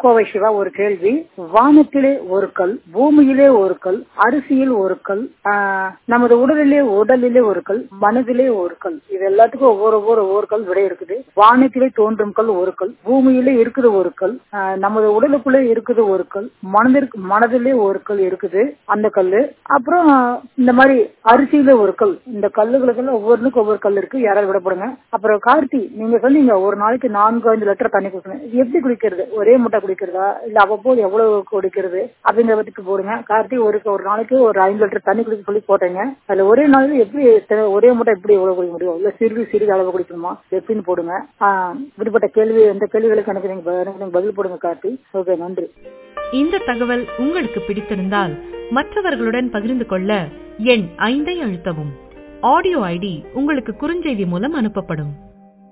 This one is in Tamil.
கோவை சிவா ஒரு கேள்வி வானத்திலே ஒரு கல் பூமியிலே ஒரு கல் அரிசியில் ஒரு கல் ஆஹ், நமது உடலிலே உடலிலே ஒரு கல் மனதிலே ஒரு கல் இது எல்லாத்துக்கும் ஒவ்வொரு ஒவ்வொரு ஒவ்வொரு கல் விடை இருக்குது வானத்திலே தோன்றும் கல் ஒரு கல் பூமியிலே இருக்குது ஒரு கல் ஆஹ், நமது உடலுக்குள்ளே இருக்குது ஒரு கல் மனதிற்கு மனதிலே ஒரு கல் இருக்குது அந்த கல்லு அப்புறம் இந்த மாதிரி அரிசியில ஒரு கல் இந்த கல்லுகளுக்கெல்லாம் ஒவ்வொன்றுக்கும் ஒவ்வொரு கல் இருக்கு யாராவது விடப்படுங்க அப்புறம் கார்த்தி நீங்க சொன்னீங்க ஒரு நாளைக்கு நான்கு ஐந்து லிட்டர் தண்ணி குடிக்கணும் இது எப்படி குடிக்கிறது ஒரே முட்டை குடிக்கிறதா இல்ல அவ்வப்போது எவ்வளவு குடிக்கிறது அப்படிங்கிற பத்தி போடுங்க கார்த்தி ஒரு ஒரு நாளைக்கு ஒரு ஐந்து லிட்டர் தண்ணி குடிக்க சொல்லி போட்டேங்க அதுல ஒரே நாளில் எப்படி எத்தனை- ஒரே முட்டை எப்படி எவ்வளவு குடிக்க முடியும் இல்ல சிறிது சிறிது அளவு குடிக்கணுமா எப்படின்னு போடுங்க ஆஹ் இப்படிப்பட்ட கேள்வி எந்த கேள்விகளுக்கு எனக்கு நீங்க ப- எனக்கு நீங்க பதில் போடுங்க கார்த்தி ஓகே நன்றி இந்த தகவல் உங்களுக்கு பிடித்திருந்தால் மற்றவர்களுடன் பகிர்ந்து கொள்ள எண் ஐந்தை அழுத்தவும் ஆடியோ ஐடி உங்களுக்கு குறுஞ்செய்தி மூலம் அனுப்பப்படும்